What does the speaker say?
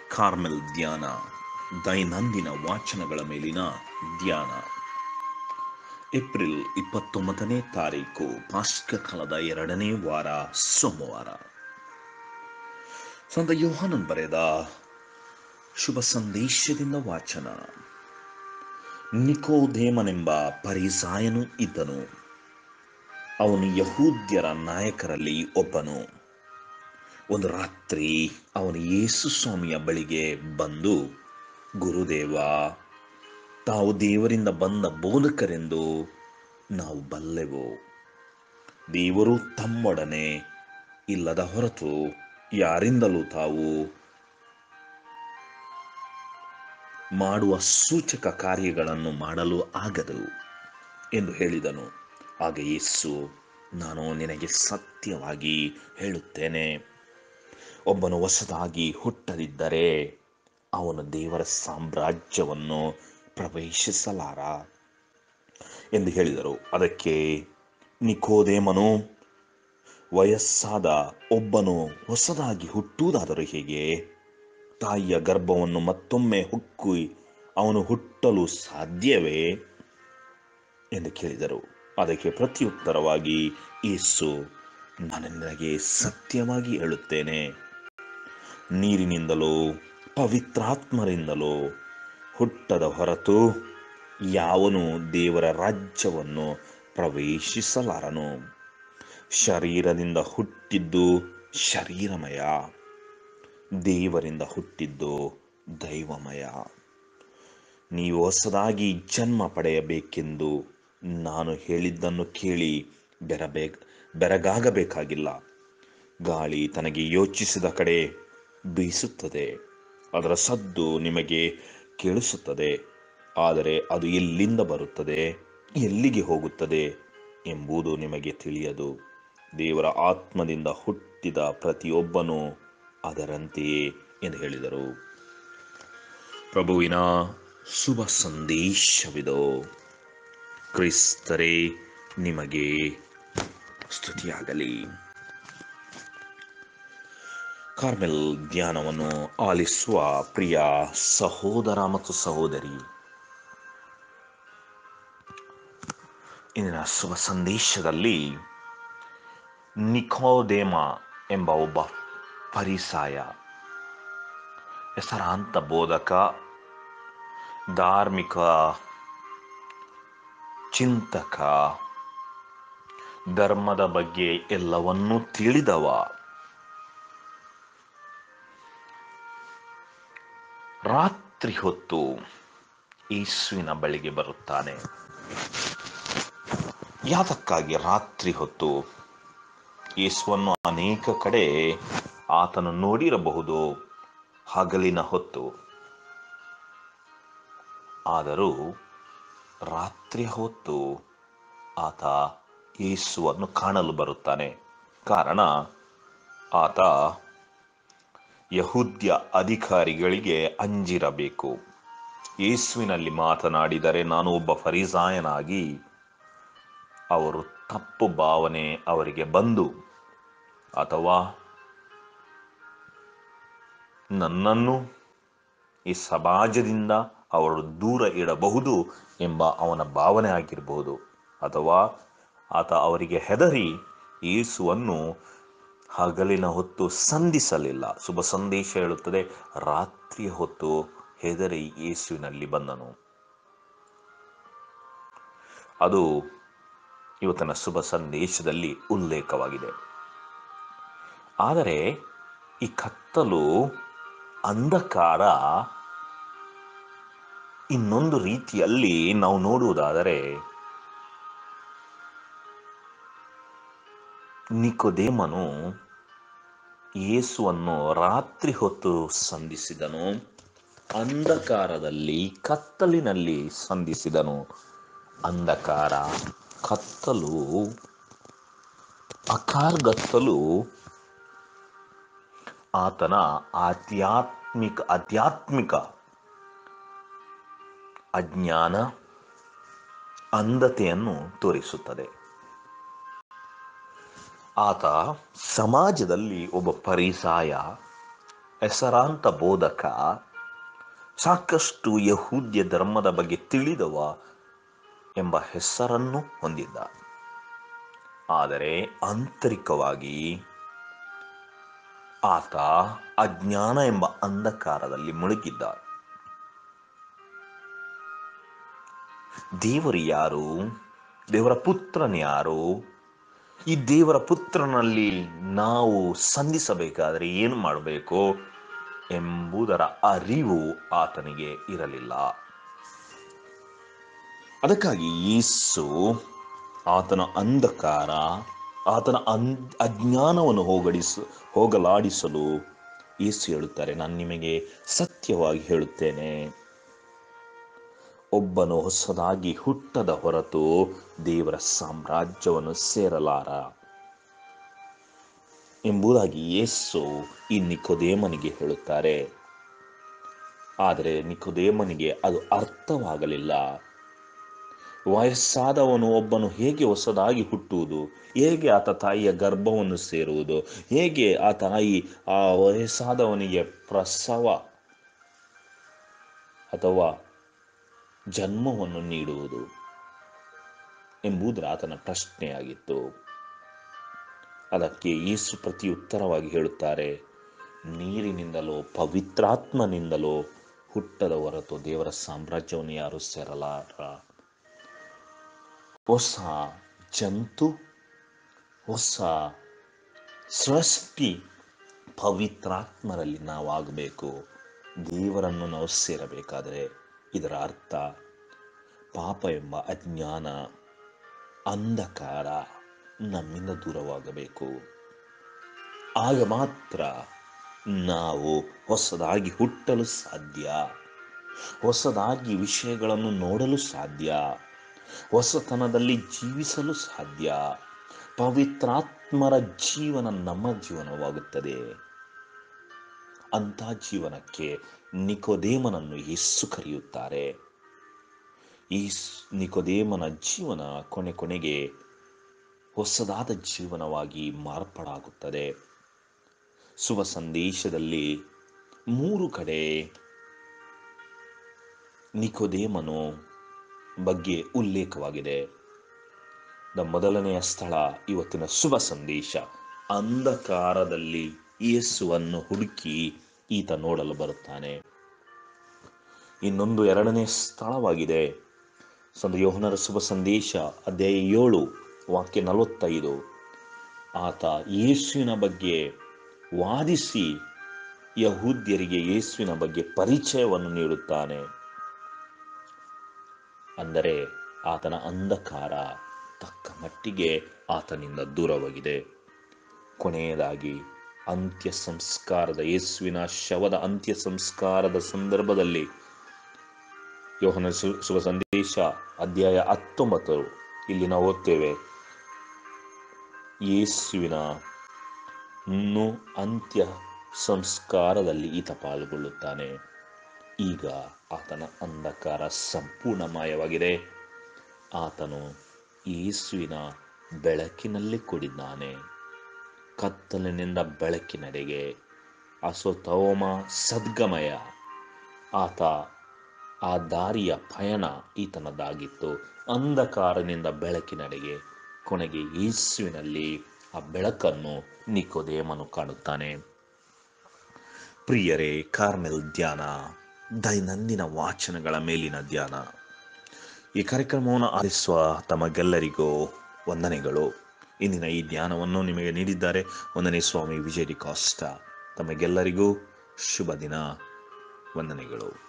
Carmel ಧ್ಯಾನ ದೈನಂದಿನ ವಾಚನಗಳ ಮೇಲಿನ ಧ್ಯಾನ ಏಪ್ರಿಲ್ ಇಪ್ಪತ್ತೊಂಬತ್ತನೇ ತಾರೀಕು ಪಾಸ್ಕ ಕಾಲದ ಎರಡನೇ ವಾರ ಸೋಮವಾರ ಸಂತ ಯೋಹಾನನ್ ಬರೆದ ಶುಭ ಸಂದೇಶದಿಂದ ವಾಚನ ನಿಕೋದೇಮನೆಂಬ ಪರಿಸಾಯನು ಇದ್ದನು ಅವನು ಯಹೂದ್ಯರ ನಾಯಕರಲ್ಲಿ ಒಬ್ಬನು ಒಂದು ರಾತ್ರಿ ಅವನು ಯೇಸು ಸ್ವಾಮಿಯ ಬಳಿಗೆ ಬಂದು ಗುರುದೇವ ತಾವು ದೇವರಿಂದ ಬಂದ ಬೋಧಕರೆಂದು ನಾವು ಬಲ್ಲೆವು ದೇವರು ತಮ್ಮೊಡನೆ ಇಲ್ಲದ ಹೊರತು ಯಾರಿಂದಲೂ ತಾವು ಮಾಡುವ ಸೂಚಕ ಕಾರ್ಯಗಳನ್ನು ಮಾಡಲು ಆಗದು ಎಂದು ಹೇಳಿದನು ಆಗ ಯೇಸು ನಾನು ನಿನಗೆ ಸತ್ಯವಾಗಿ ಹೇಳುತ್ತೇನೆ ಒಬ್ಬನು ಹೊಸದಾಗಿ ಹುಟ್ಟದಿದ್ದರೆ ಅವನು ದೇವರ ಸಾಮ್ರಾಜ್ಯವನ್ನು ಪ್ರವೇಶಿಸಲಾರ ಎಂದು ಹೇಳಿದರು ಅದಕ್ಕೆ ನಿಕೋದೇಮನು ವಯಸ್ಸಾದ ಒಬ್ಬನು ಹೊಸದಾಗಿ ಹುಟ್ಟುವುದಾದರೂ ಹೇಗೆ ತಾಯಿಯ ಗರ್ಭವನ್ನು ಮತ್ತೊಮ್ಮೆ ಹುಕ್ಕಿ ಅವನು ಹುಟ್ಟಲು ಸಾಧ್ಯವೇ ಎಂದು ಕೇಳಿದರು ಅದಕ್ಕೆ ಪ್ರತ್ಯುತ್ತರವಾಗಿ ಯೇಸು ನಾನು ನಿನಗೆ ಸತ್ಯವಾಗಿ ಹೇಳುತ್ತೇನೆ ನೀರಿನಿಂದಲೂ ಪವಿತ್ರಾತ್ಮರಿಂದಲೂ ಹುಟ್ಟದ ಹೊರತು ಯಾವನು ದೇವರ ರಾಜ್ಯವನ್ನು ಪ್ರವೇಶಿಸಲಾರನು ಶರೀರದಿಂದ ಹುಟ್ಟಿದ್ದು ಶರೀರಮಯ ದೇವರಿಂದ ಹುಟ್ಟಿದ್ದು ದೈವಮಯ ನೀವು ಹೊಸದಾಗಿ ಜನ್ಮ ಪಡೆಯಬೇಕೆಂದು ನಾನು ಹೇಳಿದ್ದನ್ನು ಕೇಳಿ ಬೆರಬೇ ಬೆರಗಾಗಬೇಕಾಗಿಲ್ಲ ಗಾಳಿ ತನಗೆ ಯೋಚಿಸಿದ ಕಡೆ ಬೀಸುತ್ತದೆ ಅದರ ಸದ್ದು ನಿಮಗೆ ಕೇಳಿಸುತ್ತದೆ ಆದರೆ ಅದು ಎಲ್ಲಿಂದ ಬರುತ್ತದೆ ಎಲ್ಲಿಗೆ ಹೋಗುತ್ತದೆ ಎಂಬುದು ನಿಮಗೆ ತಿಳಿಯದು ದೇವರ ಆತ್ಮದಿಂದ ಹುಟ್ಟಿದ ಪ್ರತಿಯೊಬ್ಬನೂ ಅದರಂತೆಯೇ ಎಂದು ಹೇಳಿದರು ಪ್ರಭುವಿನ ಶುಭ ಸಂದೇಶವಿದೋ ಕ್ರಿಸ್ತರೇ ನಿಮಗೆ ಸ್ತುತಿಯಾಗಲಿ ಕಾರ್ಮೆಲ್ ಧ್ಯಾನವನ್ನು ಆಲಿಸುವ ಪ್ರಿಯ ಸಹೋದರ ಮತ್ತು ಸಹೋದರಿ ಇಂದಿನ ಶುಭ ಸಂದೇಶದಲ್ಲಿ ನಿಕೋದೇಮ ಎಂಬ ಒಬ್ಬ ಪರಿಸಾಯ ಹೆಸರಾಂತ ಬೋಧಕ ಧಾರ್ಮಿಕ ಚಿಂತಕ ಧರ್ಮದ ಬಗ್ಗೆ ಎಲ್ಲವನ್ನೂ ತಿಳಿದವ ರಾತ್ರಿ ಹೊತ್ತು ಯೇಸುವಿನ ಬಳಿಗೆ ಬರುತ್ತಾನೆ ಯಾತಕ್ಕಾಗಿ ರಾತ್ರಿ ಹೊತ್ತು ಯೇಸುವನ್ನು ಅನೇಕ ಕಡೆ ಆತನು ನೋಡಿರಬಹುದು ಹಗಲಿನ ಹೊತ್ತು ಆದರೂ ರಾತ್ರಿ ಹೊತ್ತು ಆತ ಯೇಸುವನ್ನು ಕಾಣಲು ಬರುತ್ತಾನೆ ಕಾರಣ ಆತ ಯಹೂದ್ಯ ಅಧಿಕಾರಿಗಳಿಗೆ ಅಂಜಿರಬೇಕು ಯೇಸುವಿನಲ್ಲಿ ಮಾತನಾಡಿದರೆ ನಾನು ಒಬ್ಬ ಫರಿಸಾಯನಾಗಿ ಅವರು ತಪ್ಪು ಭಾವನೆ ಅವರಿಗೆ ಬಂದು ಅಥವಾ ನನ್ನನ್ನು ಈ ಸಮಾಜದಿಂದ ಅವರು ದೂರ ಇಡಬಹುದು ಎಂಬ ಅವನ ಭಾವನೆ ಆಗಿರಬಹುದು ಅಥವಾ ಆತ ಅವರಿಗೆ ಹೆದರಿ ಯೇಸುವನ್ನು ಹಗಲಿನ ಹೊತ್ತು ಸಂಧಿಸಲಿಲ್ಲ ಶುಭ ಸಂದೇಶ ಹೇಳುತ್ತದೆ ರಾತ್ರಿಯ ಹೊತ್ತು ಹೆದರಿ ಯೇಸುವಿನಲ್ಲಿ ಬಂದನು ಅದು ಇವತ್ತಿನ ಶುಭ ಸಂದೇಶದಲ್ಲಿ ಉಲ್ಲೇಖವಾಗಿದೆ ಆದರೆ ಈ ಕತ್ತಲು ಅಂಧಕಾರ ಇನ್ನೊಂದು ರೀತಿಯಲ್ಲಿ ನಾವು ನೋಡುವುದಾದರೆ ನಿಕೋದೇಮನು ಯೇಸುವನ್ನು ರಾತ್ರಿ ಹೊತ್ತು ಸಂಧಿಸಿದನು ಅಂಧಕಾರದಲ್ಲಿ ಕತ್ತಲಿನಲ್ಲಿ ಸಂಧಿಸಿದನು ಅಂಧಕಾರ ಕತ್ತಲು ಅಕಾರ್ಗತ್ತಲು ಆತನ ಆಧ್ಯಾತ್ಮಿಕ ಆಧ್ಯಾತ್ಮಿಕ ಅಜ್ಞಾನ ಅಂಧತೆಯನ್ನು ತೋರಿಸುತ್ತದೆ ಆತ ಸಮಾಜದಲ್ಲಿ ಒಬ್ಬ ಪರಿಸಾಯ ಹೆಸರಾಂತ ಬೋಧಕ ಸಾಕಷ್ಟು ಯಹೂದ್ಯ ಧರ್ಮದ ಬಗ್ಗೆ ತಿಳಿದವ ಎಂಬ ಹೆಸರನ್ನು ಹೊಂದಿದ್ದ ಆದರೆ ಆಂತರಿಕವಾಗಿ ಆತ ಅಜ್ಞಾನ ಎಂಬ ಅಂಧಕಾರದಲ್ಲಿ ಮುಳುಗಿದ್ದ ದೇವರು ಯಾರು ದೇವರ ಪುತ್ರನ ಯಾರು ಈ ದೇವರ ಪುತ್ರನಲ್ಲಿ ನಾವು ಸಂಧಿಸಬೇಕಾದರೆ ಏನು ಮಾಡಬೇಕು ಎಂಬುದರ ಅರಿವು ಆತನಿಗೆ ಇರಲಿಲ್ಲ ಅದಕ್ಕಾಗಿ ಯೇಸು ಆತನ ಅಂಧಕಾರ ಆತನ ಅನ್ ಅಜ್ಞಾನವನ್ನು ಹೋಗಡಿಸ ಹೋಗಲಾಡಿಸಲು ಯೇಸು ಹೇಳುತ್ತಾರೆ ನಾನು ನಿಮಗೆ ಸತ್ಯವಾಗಿ ಹೇಳುತ್ತೇನೆ ಒಬ್ಬನು ಹೊಸದಾಗಿ ಹುಟ್ಟದ ಹೊರತು ದೇವರ ಸಾಮ್ರಾಜ್ಯವನ್ನು ಸೇರಲಾರ ಎಂಬುದಾಗಿ ಯೇಸು ಈ ನಿಕೋದೇಮನಿಗೆ ಹೇಳುತ್ತಾರೆ ಆದರೆ ನಿಕೋದೇಮನಿಗೆ ಅದು ಅರ್ಥವಾಗಲಿಲ್ಲ ವಯಸ್ಸಾದವನು ಒಬ್ಬನು ಹೇಗೆ ಹೊಸದಾಗಿ ಹುಟ್ಟುವುದು ಹೇಗೆ ಆತ ತಾಯಿಯ ಗರ್ಭವನ್ನು ಸೇರುವುದು ಹೇಗೆ ಆ ತಾಯಿ ಆ ವಯಸ್ಸಾದವನಿಗೆ ಪ್ರಸವ ಅಥವಾ ಜನ್ಮವನ್ನು ನೀಡುವುದು ಎಂಬುದರ ಆತನ ಪ್ರಶ್ನೆಯಾಗಿತ್ತು ಅದಕ್ಕೆ ಯೇಸು ಪ್ರತಿ ಉತ್ತರವಾಗಿ ಹೇಳುತ್ತಾರೆ ನೀರಿನಿಂದಲೋ ಪವಿತ್ರಾತ್ಮನಿಂದಲೋ ಹುಟ್ಟದ ಹೊರತು ದೇವರ ಸಾಮ್ರಾಜ್ಯವನ್ನು ಯಾರು ಸೇರಲಾರ ಹೊಸ ಜಂತು ಹೊಸ ಸೃಷ್ಟಿ ಪವಿತ್ರಾತ್ಮರಲ್ಲಿ ನಾವಾಗಬೇಕು ದೇವರನ್ನು ನಾವು ಸೇರಬೇಕಾದರೆ ಇದರ ಅರ್ಥ ಪಾಪ ಎಂಬ ಅಜ್ಞಾನ ಅಂಧಕಾರ ನಮ್ಮಿಂದ ದೂರವಾಗಬೇಕು ಆಗ ಮಾತ್ರ ನಾವು ಹೊಸದಾಗಿ ಹುಟ್ಟಲು ಸಾಧ್ಯ ಹೊಸದಾಗಿ ವಿಷಯಗಳನ್ನು ನೋಡಲು ಸಾಧ್ಯ ಹೊಸತನದಲ್ಲಿ ಜೀವಿಸಲು ಸಾಧ್ಯ ಪವಿತ್ರಾತ್ಮರ ಜೀವನ ನಮ್ಮ ಜೀವನವಾಗುತ್ತದೆ ಅಂಥ ಜೀವನಕ್ಕೆ ನಿಕೋದೇಮನನ್ನು ಯೇಸು ಕರೆಯುತ್ತಾರೆ ಈ ಸ್- ನಿಕೋದೇಮನ ಜೀವನ ಕೊನೆ ಕೊನೆಗೆ ಹೊಸದಾದ ಜೀವನವಾಗಿ ಮಾರ್ಪಾಡಾಗುತ್ತದೆ ಶುಭ ಸಂದೇಶದಲ್ಲಿ ಮೂರು ಕಡೆ ನಿಕೋದೇಮನು ಬಗ್ಗೆ ಉಲ್ಲೇಖವಾಗಿದೆ ದ ಮೊದಲನೆಯ ಸ್ಥಳ ಇವತ್ತಿನ ಶುಭ ಸಂದೇಶ ಅಂಧಕಾರದಲ್ಲಿ ಯೇಸುವನ್ನು ಹುಡುಕಿ ಈತ ನೋಡಲು ಬರುತ್ತಾನೆ ಇನ್ನೊಂದು ಎರಡನೇ ಸ್ಥಳವಾಗಿದೆ ಸಂತ ಯೋಹನರ ಶುಭ ಸಂದೇಶ ಅಧ್ಯಾಯ ಏಳು ವಾಕ್ಯ ನಲವತ್ತೈದು ಆತ ಯೇಸುವಿನ ಬಗ್ಗೆ ವಾದಿಸಿ ಯಹೂದ್ಯರಿಗೆ ಯೇಸುವಿನ ಬಗ್ಗೆ ಪರಿಚಯವನ್ನು ನೀಡುತ್ತಾನೆ ಅಂದರೆ ಆತನ ಅಂಧಕಾರ ತಕ್ಕ ಮಟ್ಟಿಗೆ ಆತನಿಂದ ದೂರವಾಗಿದೆ ಕೊನೆಯದಾಗಿ ಅಂತ್ಯ ಸಂಸ್ಕಾರದ ಯೇಸುವಿನ ಶವದ ಅಂತ್ಯ ಸಂಸ್ಕಾರದ ಸಂದರ್ಭದಲ್ಲಿ ಯೋಹನ ಶು ಶುಭ ಸಂದೇಶ ಅಧ್ಯಾಯ ಹತ್ತೊಂಬತ್ತು ಇಲ್ಲಿ ನಾವು ಓದ್ತೇವೆ ಯೇಸುವಿನ ಇನ್ನು ಅಂತ್ಯ ಸಂಸ್ಕಾರದಲ್ಲಿ ಈತ ಪಾಲ್ಗೊಳ್ಳುತ್ತಾನೆ ಈಗ ಆತನ ಅಂಧಕಾರ ಸಂಪೂರ್ಣ ಮಾಯವಾಗಿದೆ ಆತನು ಯೇಸುವಿನ ಬೆಳಕಿನಲ್ಲಿ ಕೂಡಿದ್ದಾನೆ ಕತ್ತಲಿನಿಂದ ಬೆಳಕಿನೆಡೆಗೆ ಅಸೋತೋಮ ಸದ್ಗಮಯ ಆತ ಆ ದಾರಿಯ ಪಯಣ ಈತನದ್ದಾಗಿತ್ತು ಅಂಧಕಾರನಿಂದ ಬೆಳಕಿನೆಡೆಗೆ ಕೊನೆಗೆ ಯೇಸುವಿನಲ್ಲಿ ಆ ಬೆಳಕನ್ನು ನಿಕೋದೇಮನು ಕಾಣುತ್ತಾನೆ ಪ್ರಿಯರೇ ಕಾರ್ಮೆಲ್ ಧ್ಯಾನ ದೈನಂದಿನ ವಾಚನಗಳ ಮೇಲಿನ ಧ್ಯಾನ ಈ ಕಾರ್ಯಕ್ರಮವನ್ನು ಆಲಿಸುವ ತಮಗೆಲ್ಲರಿಗೂ ವಂದನೆಗಳು ಇಂದಿನ ಈ ಧ್ಯಾನವನ್ನು ನಿಮಗೆ ನೀಡಿದ್ದಾರೆ ಒಂದನೇ ಸ್ವಾಮಿ ವಿಜಯ್ ಡಿ ಕಾಸ್ಟ ತಮಗೆಲ್ಲರಿಗೂ ಶುಭ ದಿನ ವಂದನೆಗಳು